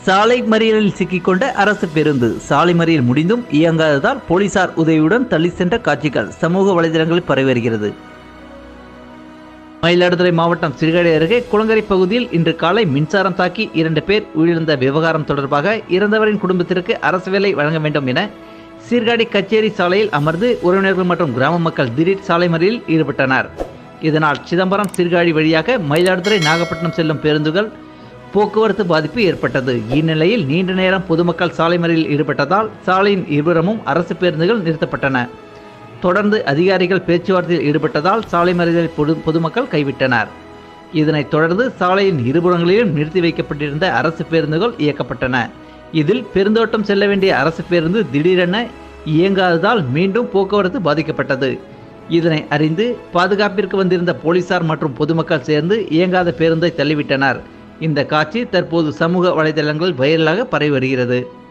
சாலை மறியலில் சிக்கிக்கொண்ட அரசு பேருந்து சாலை மறியல் முடிந்தும் இயங்காததால் போலீசார் உதவியுடன் தள்ளி சென்ற காட்சிகள் சமூக வலைதளங்களில் பரவி வருகிறது மயிலாடுதுறை மாவட்டம் சிறுகாடி அருகே குளங்கரை பகுதியில் இன்று காலை மின்சாரம் தாக்கி இரண்டு பேர் உயிரிழந்த விவகாரம் தொடர்பாக இறந்தவரின் குடும்பத்திற்கு அரசு வேலை வழங்க வேண்டும் என சீர்காழி கச்சேரி சாலையில் அமர்ந்து உறவினர்கள் மற்றும் கிராம மக்கள் திடீர் சாலை மறியலில் ஈடுபட்டனர் இதனால் சிதம்பரம் சீர்காழி வழியாக மயிலாடுதுறை நாகப்பட்டினம் செல்லும் பேருந்துகள் போக்குவரத்து பாதிப்பு ஏற்பட்டது இந்நிலையில் நீண்ட நேரம் பொதுமக்கள் சாலை மறியலில் ஈடுபட்டதால் சாலையின் இருபுறமும் அரசு பேருந்துகள் நிறுத்தப்பட்டன தொடர்ந்து அதிகாரிகள் பேச்சுவார்த்தையில் ஈடுபட்டதால் சாலை மறியலை பொது பொதுமக்கள் கைவிட்டனர் இதனைத் தொடர்ந்து சாலையின் இருபுறங்களிலும் நிறுத்தி வைக்கப்பட்டிருந்த அரசு பேருந்துகள் இயக்கப்பட்டன இதில் பெருந்தோட்டம் செல்ல வேண்டிய அரசு பேருந்து திடீரென இயங்காததால் மீண்டும் போக்குவரத்து பாதிக்கப்பட்டது இதனை அறிந்து பாதுகாப்பிற்கு வந்திருந்த போலீசார் மற்றும் பொதுமக்கள் சேர்ந்து இயங்காத பேருந்தை தள்ளிவிட்டனர் இந்த காட்சி தற்போது சமூக வலைதளங்களில் வைரலாக பரவி வருகிறது